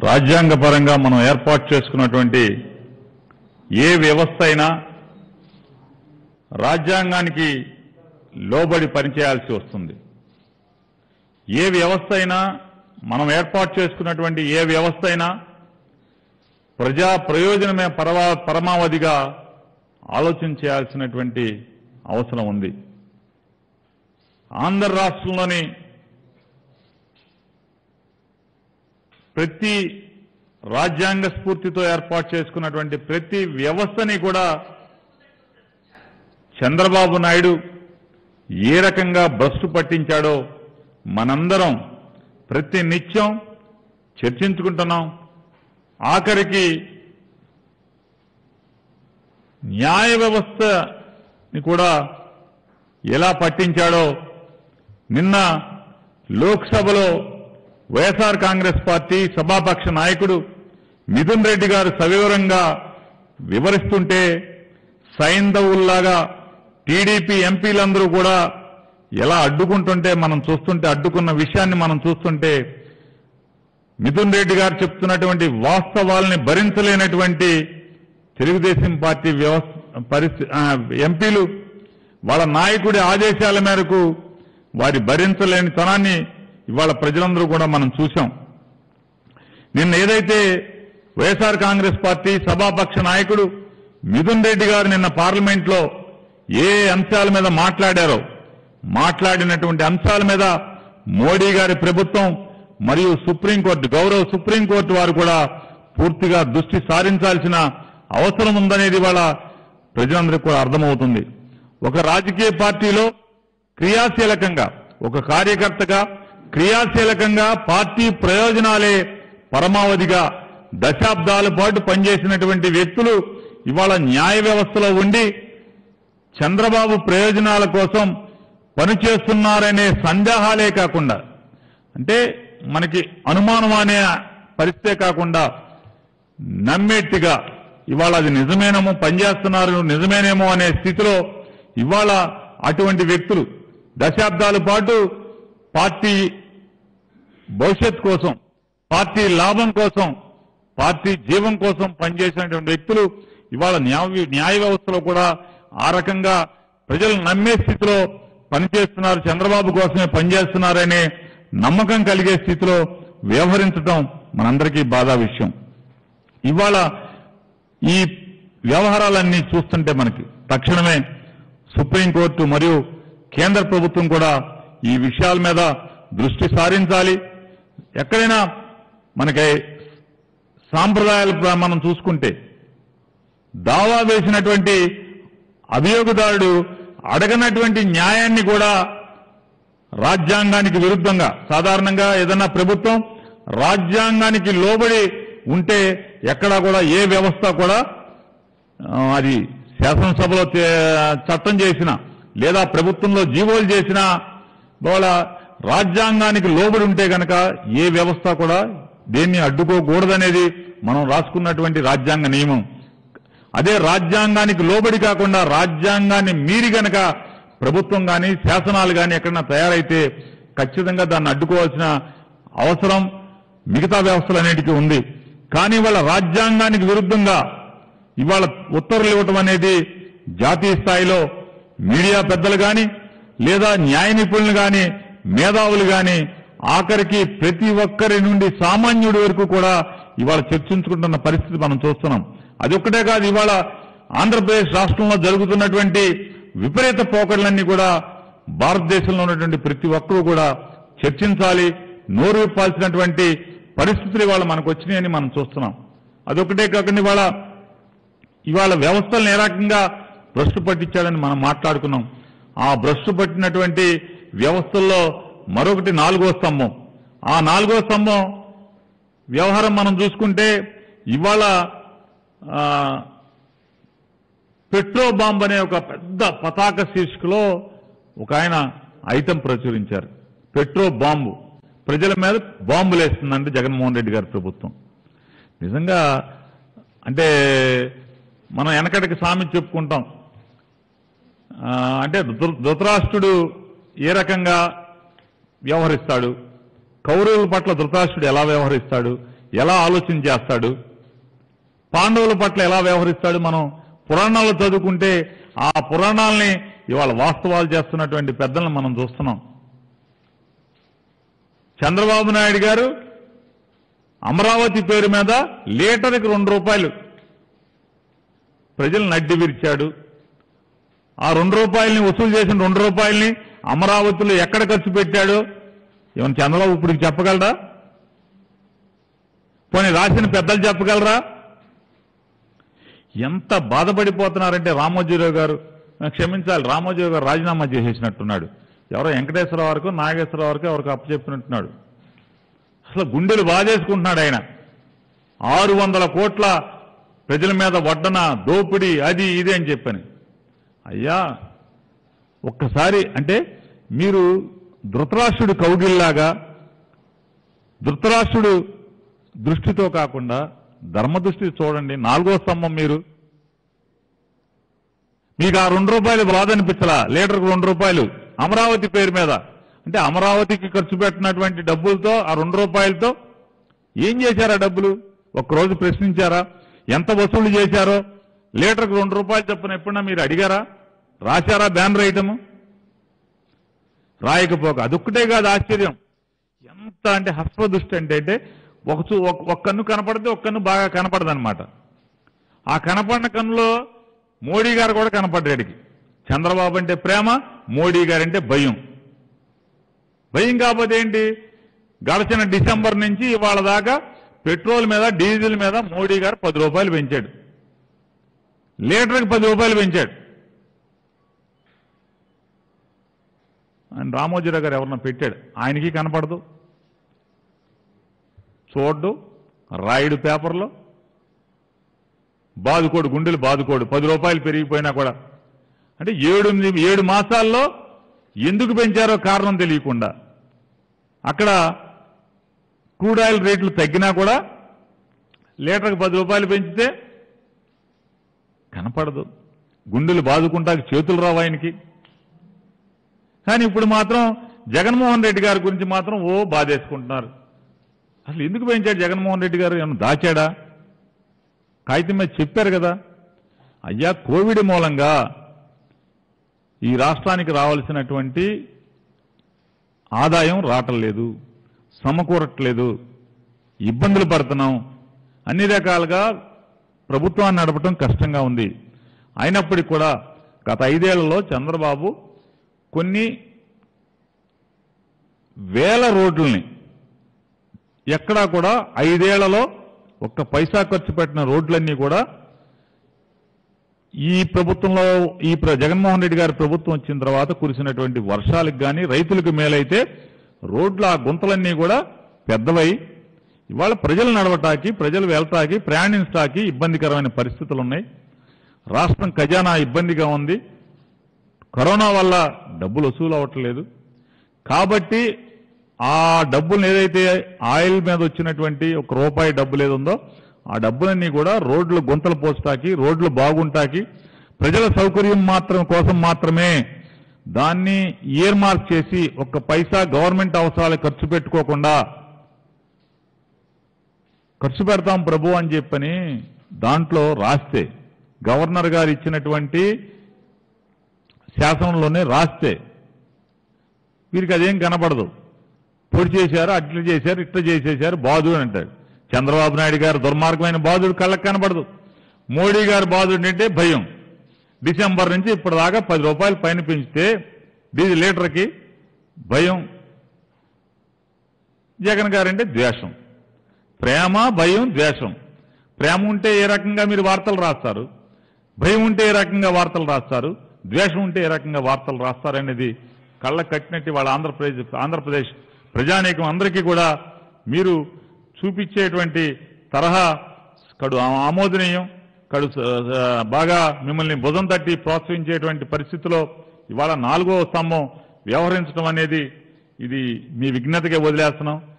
రాజ్యాంగపరంగా మనం ఏర్పాటు చేసుకున్నటువంటి ఏ వ్యవస్థ అయినా రాజ్యాంగానికి లోబడి పనిచేయాల్సి వస్తుంది ఏ వ్యవస్థ అయినా మనం ఏర్పాటు చేసుకున్నటువంటి ఏ వ్యవస్థ అయినా ప్రజా ప్రయోజనమే పరవా పరమావధిగా ఆలోచన చేయాల్సినటువంటి అవసరం ఉంది ఆంధ్ర రాష్ట్రంలోని ప్రతి రాజ్యాంగ స్ఫూర్తితో ఏర్పాటు చేసుకున్నటువంటి ప్రతి వ్యవస్థని కూడా చంద్రబాబు నాయుడు ఏ రకంగా భ్రష్టు పట్టించాడో మనందరం ప్రతి నిత్యం చర్చించుకుంటున్నాం ఆఖరికి న్యాయ వ్యవస్థని కూడా ఎలా పట్టించాడో నిన్న లోక్సభలో వైఎస్ఆర్ కాంగ్రెస్ పార్టీ సభాపక్ష నాయకుడు మిథున్ రెడ్డి గారు సవివరంగా వివరిస్తుంటే సైంధవుల్లాగా టీడీపీ ఎంపీలందరూ కూడా ఎలా అడ్డుకుంటుంటే మనం చూస్తుంటే అడ్డుకున్న విషయాన్ని మనం చూస్తుంటే మిథున్ రెడ్డి గారు చెప్తున్నటువంటి వాస్తవాల్ని భరించలేనటువంటి తెలుగుదేశం పార్టీ వ్యవస్థ పరిస్థితి ఆ, ఎంపీలు వాళ్ళ నాయకుడి ఆదేశాల మేరకు వారి భరించలేని తనాన్ని ఇవాళ ప్రజలందరూ కూడా మనం చూశాం నిన్న ఏదైతే వైఎస్ఆర్ కాంగ్రెస్ పార్టీ సభాపక్ష నాయకుడు మిథున్ రెడ్డి గారు నిన్న పార్లమెంట్ లో ఏ అంశాల మీద మాట్లాడారో మాట్లాడినటువంటి అంశాల మీద మోడీ గారి ప్రభుత్వం మరియు సుప్రీంకోర్టు గౌరవ సుప్రీంకోర్టు వారు కూడా పూర్తిగా దృష్టి సారించాల్సిన అవసరం ఉందనేది వాళ్ళ ప్రజలందరికీ కూడా అర్థమవుతుంది ఒక రాజకీయ పార్టీలో క్రియాశీలకంగా ఒక కార్యకర్తగా క్రియాశీలకంగా పార్టీ ప్రయోజనాలే పరమావధిగా దశాబ్దాల పాటు పనిచేసినటువంటి వ్యక్తులు ఇవాళ న్యాయ వ్యవస్థలో ఉండి చంద్రబాబు ప్రయోజనాల కోసం పనిచేస్తున్నారనే సందేహాలే కాకుండా అంటే మనకి అనుమానం అనే పరిస్థితే కాకుండా నమ్మేట్టుగా ఇవాళ అది నిజమేనేమో పనిచేస్తున్నారు నిజమేనేమో అనే స్థితిలో ఇవాళ అటువంటి వ్యక్తులు దశాబ్దాల పాటు పార్టీ భవిష్యత్ కోసం పార్టీ లాభం కోసం పార్టీ జీవం కోసం పనిచేసినటువంటి వ్యక్తులు ఇవాళ న్యాయ న్యాయ వ్యవస్థలో కూడా ఆ రకంగా ప్రజలు నమ్మే స్థితిలో పనిచేస్తున్నారు చంద్రబాబు కోసమే పనిచేస్తున్నారనే నమ్మకం కలిగే స్థితిలో వ్యవహరించడం మనందరికీ బాధా విషయం ఇవాళ ఈ వ్యవహారాలన్నీ చూస్తుంటే మనకి తక్షణమే సుప్రీంకోర్టు మరియు కేంద్ర ప్రభుత్వం కూడా ఈ విషయాల మీద దృష్టి సారించాలి ఎక్కడైనా మనకి సాంప్రదాయాలు ప్ర- మనం చూసుకుంటే దావా వేసినటువంటి అభియోగదారుడు అడగనటువంటి న్యాయాన్ని కూడా రాజ్యాంగానికి విరుద్ధంగా సాధారణంగా ఏదన్నా ప్రభుత్వం రాజ్యాంగానికి లోబడి ఉంటే ఎక్కడా కూడా ఏ వ్యవస్థ కూడా ఆ, అది శాసనసభలో తే- చట్టం చేసిన లేదా ప్రభుత్వంలో జీవోలు చేసిన వాళ్ళ రాజ్యాంగానికి లోబడి ఉంటే గనక ఏ వ్యవస్థ కూడా దేన్ని అడ్డుకోకూడదనేది మనం రాసుకున్నటువంటి రాజ్యాంగ నియమం అదే రాజ్యాంగానికి లోబడి కాకుండా రాజ్యాంగాన్ని మీరి గనక ప్రభుత్వం కానీ శాసనాలు కానీ ఎక్కడన్నా తయారైతే ఖచ్చితంగా దాన్ని అడ్డుకోవాల్సిన అవసరం మిగతా వ్యవస్థలన్నిటికీ ఉంది కానీ వాళ్ళ రాజ్యాంగానికి విరుద్ధంగా ఇవాళ ఉత్తర్వులు ఇవ్వటం అనేది జాతీయ స్థాయిలో మీడియా పెద్దలు కానీ లేదా న్యాయ నిపుణులు కానీ మేధావులు కానీ ఆఖరికి ప్రతి ఒక్కరి నుండి సామాన్యుడి వరకు కూడా ఇవాళ చర్చించుకుంటున్న పరిస్థితి మనం చూస్తున్నాం అది ఒక్కటే కాదు ఇవాళ ఆంధ్రప్రదేశ్ రాష్ట్రంలో జరుగుతున్నటువంటి విపరీత పోకడలన్నీ కూడా భారతదేశంలో ఉన్నటువంటి ప్రతి ఒక్కరూ కూడా చర్చించాలి నోరు విప్పాల్సినటువంటి పరిస్థితులు ఇవాళ మనకు వచ్చినాయని మనం చూస్తున్నాం అదొకటే కాకుండా ఇవాళ ఇవాళ వ్యవస్థలను ఏ రకంగా భ్రష్టు పట్టించాడని మనం మాట్లాడుకున్నాం ఆ భ్రష్టు పట్టినటువంటి వ్యవస్థల్లో మరొకటి నాలుగో స్తంభం ఆ నాలుగో స్తంభం వ్యవహారం మనం చూసుకుంటే ఇవాళ ఆ, పెట్రో బాంబ్ అనే ఒక పెద్ద పతాక శీర్షికలో ఒక ఆయన ఐటెం ప్రచురించారు పెట్రో బాంబు ప్రజల మీద బాంబులు వేస్తుందంటే జగన్మోహన్ రెడ్డి గారి ప్రభుత్వం నిజంగా అంటే మనం వెనకటికి సామెత చెప్పుకుంటాం ఆ, అంటే ధృ- ధృతరాష్ట్రుడు ఏ రకంగా వ్యవహరిస్తాడు కౌరవుల పట్ల ధృతరాష్ట్రుడు ఎలా వ్యవహరిస్తాడు ఎలా ఆలోచన చేస్తాడు పాండవుల పట్ల ఎలా వ్యవహరిస్తాడు మనం పురాణాలు చదువుకుంటే ఆ పురాణాలని ఇవాళ వాస్తవాలు చేస్తున్నటువంటి పెద్దలను మనం చూస్తున్నాం చంద్రబాబు నాయుడు గారు అమరావతి పేరు మీద లీటర్కి రెండు రూపాయలు ప్రజలు నడ్డి విరిచాడు ఆ రెండు రూపాయలని వసూలు చేసిన రెండు రూపాయలని అమరావతిలో ఎక్కడ ఖర్చు పెట్టాడో ఏమైనా చంద్రబాబు ఇప్పుడు చెప్పగలరా పోనీ రాసిన పెద్దలు చెప్పగలరా ఎంత బాధపడిపోతున్నారంటే రామోజీరావు గారు క్షమించాలి రామోజీరావు గారు రాజీనామా చేసేసినట్టున్నాడు ఎవరో వెంకటేశ్వర వరకు నాగేశ్వరరావు వరకు ఎవరికి అప్పచెప్పినట్టున్నాడు అసలు గుండెలు బాధేసుకుంటున్నాడు ఆయన ఆరు వందల కోట్ల ప్రజల మీద వడ్డన దోపిడీ అది ఇది అని చెప్పని అయ్యా ఒక్కసారి అంటే మీరు ధృతరాష్ట్రుడు కౌగిల్లాగా ధృతరాష్ట్రుడు దృష్టితో కాకుండా ధర్మ దృష్టి చూడండి నాలుగో స్తంభం మీరు మీకు ఆ రెండు రూపాయలు బాధ అనిపించలా లీటర్కు రెండు రూపాయలు అమరావతి పేరు మీద అంటే అమరావతికి ఖర్చు పెట్టినటువంటి డబ్బులతో ఆ రెండు రూపాయలతో ఏం చేశారా డబ్బులు ఒక్కరోజు ప్రశ్నించారా ఎంత వసూలు చేశారో లీటర్కు రెండు రూపాయలు చొప్పున ఎప్పుడన్నా మీరు అడిగారా రాశారా బ్యానర్ ఐటమ్ రాయకపోక అదొక్కటే కాదు ఆశ్చర్యం ఎంత అంటే హస్వదృష్టి అంటే అంటే ఒక చూ- ఒక- ఒక కన్ను కనపడితే ఒక కన్ను బాగా కనపడదన్నమాట ఆ కనపడిన కన్నులో మోడీ గారు కూడా కనపడ్డాడికి చంద్రబాబు అంటే ప్రేమ మోడీ గారు అంటే భయం భయం కాకపోతే ఏంటి గడిచిన డిసెంబర్ నుంచి ఇవాళ దాకా పెట్రోల్ మీద డీజిల్ మీద మోడీ గారు పది రూపాయలు పెంచాడు లీటర్కి పది రూపాయలు పెంచాడు ఆయన రామోజీరావు గారు ఎవరన్నా పెట్టాడు ఆయనకి కనపడదు చూడ్డు రాయుడు పేపర్లో బాదుకోడు గుండెలు బాదుకోడు పది రూపాయలు పెరిగిపోయినా కూడా అంటే ఏడు ఏడు మాసాల్లో ఎందుకు పెంచారో కారణం తెలియకుండా అక్కడ క్రూడ్ ఆయిల్ రేట్లు తగ్గినా కూడా లీటర్కి పది రూపాయలు పెంచితే కనపడదు గుండెలు బాదుకుంటాకి చేతులు రావు ఆయనకి కానీ ఇప్పుడు మాత్రం జగన్మోహన్ రెడ్డి గారి గురించి మాత్రం ఓ బాధేసుకుంటున్నారు అసలు ఎందుకు పెంచాడు జగన్మోహన్ రెడ్డి గారు ఏమన్నా దాచాడా కాగితం మీద చెప్పారు కదా అయ్యా కోవిడ్ మూలంగా ఈ రాష్ట్రానికి రావాల్సినటువంటి ఆదాయం రావటం లేదు సమకూరట్లేదు ఇబ్బందులు పడుతున్నాం అన్ని రకాలుగా ప్రభుత్వాన్ని నడపడం కష్టంగా ఉంది అయినప్పటికీ కూడా గత ఐదేళ్లలో చంద్రబాబు కొన్ని వేల రోడ్లని ఎక్కడా కూడా ఐదేళ్లలో ఒక్క పైసా ఖర్చు పెట్టిన రోడ్లన్నీ కూడా ఈ ప్రభుత్వంలో ఈ ప్ర- జగన్మోహన్ రెడ్డి గారి ప్రభుత్వం వచ్చిన తర్వాత కురిసినటువంటి వర్షాలకు కానీ రైతులకు మేలైతే రోడ్ల ఆ గుంతలన్నీ కూడా పెద్దవై ఇవాళ ప్రజలు నడవటానికి ప్రజలు వెళ్తాకి ప్రయాణించటానికి ఇబ్బందికరమైన పరిస్థితులు ఉన్నాయి రాష్ట్రం ఖజానా ఇబ్బందిగా ఉంది కరోనా వల్ల డబ్బులు వసూలు అవ్వట్లేదు కాబట్టి ఆ డబ్బులు ఏదైతే ఆయిల్ మీద వచ్చినటువంటి ఒక రూపాయి డబ్బులు ఏది ఉందో ఆ డబ్బులన్నీ కూడా రోడ్లు గుంతలు పోస్తాకి రోడ్లు బాగుంటాకి ప్రజల సౌకర్యం మాత్రం కోసం మాత్రమే దాన్ని ఇయర్ మార్క్ చేసి ఒక్క పైసా గవర్నమెంట్ అవసరాలు ఖర్చు పెట్టుకోకుండా ఖర్చు పెడతాం ప్రభు అని చెప్పని దాంట్లో రాస్తే గవర్నర్ గారు ఇచ్చినటువంటి శాసనంలోనే రాస్తే వీరికి అదేం కనపడదు పొడి చేశారు అట్లా చేశారు ఇట్లా చేసేశారు బాధు అని అంటాడు చంద్రబాబు నాయుడు గారు దుర్మార్గమైన బాధుడు కళ్ళకు కనపడదు మోడీ గారు బాధుడు అంటే భయం డిసెంబర్ నుంచి ఇప్పటిదాకా పది రూపాయలు పైన పెంచితే డీజిల్ లీటర్కి భయం జగన్ గారంటే ద్వేషం ప్రేమ భయం ద్వేషం ప్రేమ ఉంటే ఏ రకంగా మీరు వార్తలు రాస్తారు భయం ఉంటే ఏ రకంగా వార్తలు రాస్తారు ద్వేషం ఉంటే ఏ రకంగా వార్తలు రాస్తారు అనేది కళ్ళ కట్టినట్టు వాళ్ళ ఆంధ్రప్రదేశ్ ఆంధ్రప్రదేశ్ ప్రజానీకం అందరికీ కూడా మీరు చూపించేటువంటి తరహా కడు ఆమోదనీయం కడు స- స- బాగా మిమ్మల్ని భుజం తట్టి ప్రోత్సహించేటువంటి పరిస్థితిలో ఇవాళ నాలుగో స్తంభం వ్యవహరించడం అనేది ఇది మీ విఘ్నతకే వదిలేస్తున్నాం